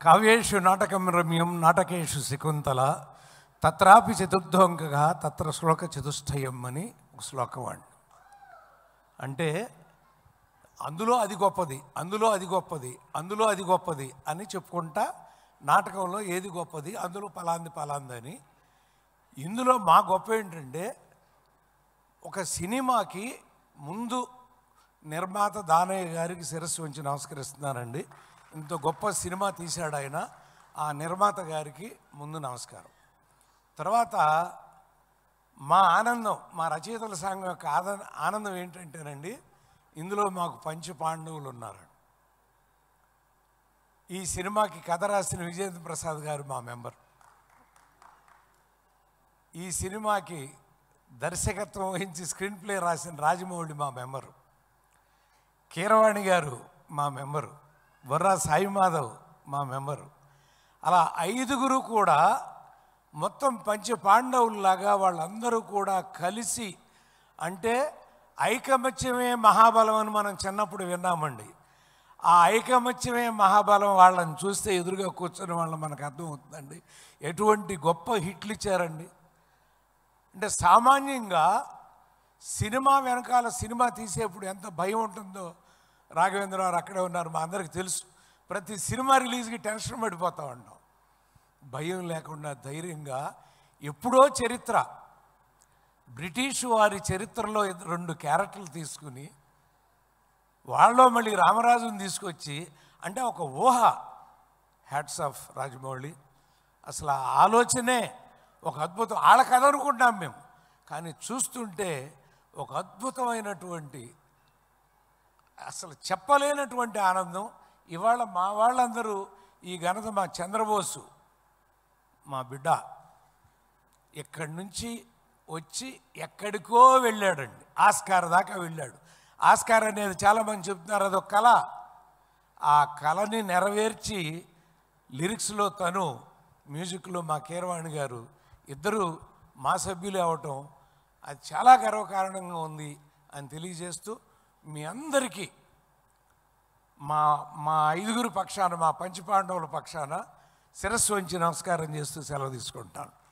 కావ్యేషు నాటకం రమ్యం నాటకేషు శకుంతల తత్రాపి చతుర్థోంకగా తత్ర శ్లోక చతుష్టయం అని ఒక శ్లోకం అండి అంటే అందులో అది గొప్పది అందులో అది గొప్పది అందులో అది గొప్పది అని చెప్పుకుంటా నాటకంలో ఏది గొప్పది అందులో పలాంది పలాంది అని ఇందులో మా గొప్ప ఏంటంటే ఒక సినిమాకి ముందు నిర్మాత దానయ్య గారికి శిరస్సు ఉంచి నమస్కరిస్తున్నానండి ఇంత గొప్ప సినిమా తీశాడు ఆయన ఆ నిర్మాత గారికి ముందు నమస్కారం తర్వాత మా ఆనందం మా రచయితల సంఘం యొక్క ఆద ఆనందం ఏంటంటేనండి ఇందులో మాకు పంచ పాండవులు ఉన్నారు ఈ సినిమాకి కథ రాసిన విజేంద్ర ప్రసాద్ గారు మా మెంబర్ ఈ సినిమాకి దర్శకత్వం వహించి స్క్రీన్ ప్లే రాసిన రాజమౌళి మా మెంబరు కీరవాణి గారు మా మెంబరు బొర్రా సాయి మాధవ్ మా మెంబరు అలా ఐదుగురు కూడా మొత్తం పంచ పాండవుల్లాగా వాళ్ళందరూ కూడా కలిసి అంటే ఐకమత్యమే మహాబలం అని మనం చిన్నప్పుడు విన్నామండి ఆ ఐకమత్యమే మహాబలం వాళ్ళని చూస్తే ఎదురుగా కూర్చొని వాళ్ళని మనకు అర్థమవుతుందండి ఎటువంటి గొప్ప హిట్లు ఇచ్చారండి అంటే సామాన్యంగా సినిమా వెనకాల సినిమా తీసేప్పుడు ఎంత భయం ఉంటుందో రాఘవేంద్రరావు అక్కడే ఉన్నారు మా అందరికి తెలుసు ప్రతి సినిమా రిలీజ్కి టెన్షన్ పడిపోతూ ఉన్నాం భయం లేకుండా ధైర్యంగా ఎప్పుడో చరిత్ర బ్రిటిష్ వారి చరిత్రలో రెండు క్యారెక్టర్లు తీసుకుని వాళ్ళలో మళ్ళీ రామరాజుని తీసుకొచ్చి అంటే ఒక ఊహ హ్యాట్స్ ఆఫ్ రాజమౌళి అసలు ఆ ఆలోచనే ఒక అద్భుతం వాళ్ళ కథ అనుకుంటాం మేము కానీ చూస్తుంటే ఒక అద్భుతమైనటువంటి అసలు చెప్పలేనటువంటి ఆనందం ఇవాళ మా వాళ్ళందరూ ఈ ఘనత మా చంద్రబోసు మా బిడ్డ ఇక్కడి నుంచి వచ్చి ఎక్కడికో వెళ్ళాడండి ఆస్కార్ దాకా వెళ్ళాడు ఆస్కార్ అనేది చాలామంది చెప్తున్నారు అదొక కళ ఆ కళని నెరవేర్చి లిరిక్స్లో తను మ్యూజిక్లో మా కీరవాణి గారు ఇద్దరు మా సభ్యులు అవటం అది చాలా గర్వకారణంగా ఉంది అని తెలియజేస్తూ మీ అందరికీ మా మా ఐదుగురు పక్షాన మా పంచపాండవుల పక్షాన శిరస్సు వంచి నమస్కారం చేస్తూ సెలవు తీసుకుంటాను